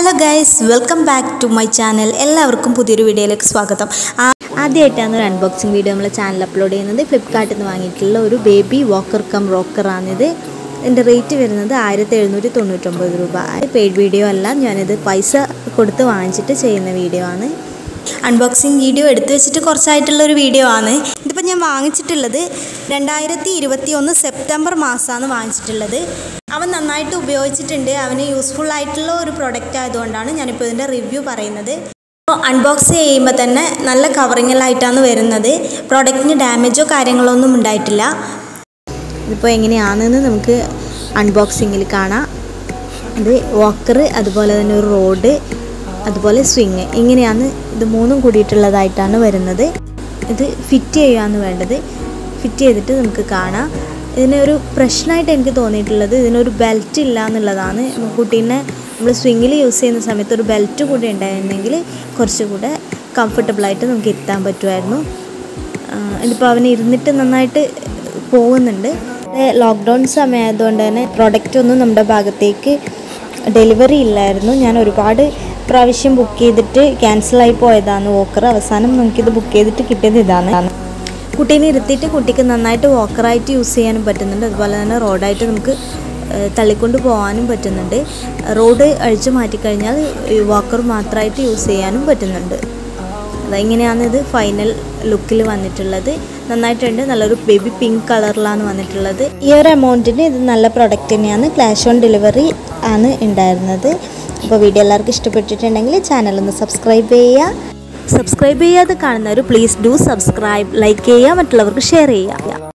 hello guys welcome back to my channel എല്ലാവർക്കും പുതിയൊരു വീഡിയോയിലേക്ക് സ്വാഗതം ആ- ആദ്യമായിട്ടാണ് ഒരു അൺബോക്സിങ് വീഡിയോ നമ്മൾ ചാനൽ അപ്ലോഡ് ചെയ്യുന്നത് ഫ്ലിപ്കാർട്ടിൽ നിന്ന് വാങ്ങിയിട്ടുള്ള ഒരു ബേബി വാക്കർ കം റോക്കറാണിത് ഇതിൻ്റെ റേറ്റ് വരുന്നത് ആയിരത്തി എഴുന്നൂറ്റി തൊണ്ണൂറ്റൊമ്പത് രൂപ പെയ്ഡ് വീഡിയോ അല്ല ഞാനിത് പൈസ കൊടുത്ത് വാങ്ങിച്ചിട്ട് ചെയ്യുന്ന വീഡിയോ ആണ് അൺബോക്സിങ് വീഡിയോ എടുത്തു വെച്ചിട്ട് കുറച്ചായിട്ടുള്ള ഒരു വീഡിയോ ആണ് ഇതിപ്പോൾ ഞാൻ വാങ്ങിച്ചിട്ടുള്ളത് രണ്ടായിരത്തി ഇരുപത്തി ഒന്ന് സെപ്റ്റംബർ മാസമാണ് വാങ്ങിച്ചിട്ടുള്ളത് അവൻ നന്നായിട്ട് ഉപയോഗിച്ചിട്ടുണ്ട് അവന് യൂസ്ഫുൾ ആയിട്ടുള്ള ഒരു പ്രൊഡക്റ്റ് ആയതുകൊണ്ടാണ് ഞാനിപ്പോൾ ഇതിൻ്റെ റിവ്യൂ പറയുന്നത് അപ്പോൾ അൺബോക്സ് ചെയ്യുമ്പോൾ തന്നെ നല്ല കവറിങ്ങിലായിട്ടാണ് വരുന്നത് പ്രോഡക്റ്റിന് ഡാമേജോ കാര്യങ്ങളോ ഒന്നും ഉണ്ടായിട്ടില്ല ഇതിപ്പോൾ എങ്ങനെയാണെന്ന് നമുക്ക് അൺബോക്സിങ്ങിൽ കാണാം ഇത് വാക്കർ അതുപോലെ തന്നെ ഒരു റോഡ് അതുപോലെ സ്വിങ് ഇങ്ങനെയാണ് ഇത് മൂന്നും കൂടിയിട്ടുള്ളതായിട്ടാണ് വരുന്നത് ഇത് ഫിറ്റ് ചെയ്യുകയാണ് വേണ്ടത് ഫിറ്റ് ചെയ്തിട്ട് നമുക്ക് കാണാം ഇതിനൊരു പ്രശ്നമായിട്ട് എനിക്ക് തോന്നിയിട്ടുള്ളത് ഇതിനൊരു ബെൽറ്റ് ഇല്ല എന്നുള്ളതാണ് കുട്ടീനെ നമ്മൾ സ്വിങ്ങിൽ യൂസ് ചെയ്യുന്ന സമയത്ത് ഒരു ബെൽറ്റ് കൂടി ഉണ്ടായിരുന്നെങ്കിൽ കുറച്ചുകൂടെ കംഫർട്ടബിളായിട്ട് നമുക്ക് ഇരുത്താൻ പറ്റുമായിരുന്നു ഇതിപ്പോൾ അവന് ഇരുന്നിട്ട് നന്നായിട്ട് പോകുന്നുണ്ട് ലോക്ക്ഡൗൺ സമയമായതുകൊണ്ട് തന്നെ പ്രോഡക്റ്റ് ഒന്നും നമ്മുടെ ഭാഗത്തേക്ക് ഡെലിവറി ഇല്ലായിരുന്നു ഞാൻ ഒരുപാട് പ്രാവശ്യം ബുക്ക് ചെയ്തിട്ട് ക്യാൻസലായി പോയതാണ് വോക്കർ അവസാനം നമുക്കിത് ബുക്ക് ചെയ്തിട്ട് കിട്ടിയത് ഇതാണ് കുട്ടീനെ ഇരുത്തിയിട്ട് കുട്ടിക്ക് നന്നായിട്ട് വോക്കറായിട്ട് യൂസ് ചെയ്യാനും പറ്റുന്നുണ്ട് അതുപോലെ തന്നെ റോഡായിട്ട് നമുക്ക് ഏഹ്, തള്ളിക്കൊണ്ട് പോകാനും പറ്റുന്നുണ്ട് റോഡ് അഴിച്ചു മാറ്റിക്കഴിഞ്ഞാൽ വാക്കർ മാത്രമായിട്ട് യൂസ് ചെയ്യാനും പറ്റുന്നുണ്ട് അതെങ്ങനെയാണ് ഇത് ഫൈനൽ ലുക്കിൽ വന്നിട്ടുള്ളത് നന്നായിട്ടുണ്ട് നല്ലൊരു ബേബി പിങ്ക് കളറിലാണ് വന്നിട്ടുള്ളത് ഈ ഒരു എമൗണ്ടിന് ഇത് നല്ല പ്രൊഡക്റ്റ് തന്നെയാണ് ക്യാഷ് ഓൺ ഡെലിവറി ആണ് ഉണ്ടായിരുന്നത് അപ്പോൾ വീഡിയോ എല്ലാവർക്കും ഇഷ്ടപ്പെട്ടിട്ടുണ്ടെങ്കിൽ ചാനൽ ഒന്ന് സബ്സ്ക്രൈബ് ചെയ്യുക സബ്സ്ക്രൈബ് ചെയ്യാതെ കാണുന്നവർ പ്ലീസ് ഡു സബ്സ്ക്രൈബ് ലൈക്ക് ചെയ്യുക മറ്റുള്ളവർക്ക് ഷെയർ ചെയ്യുക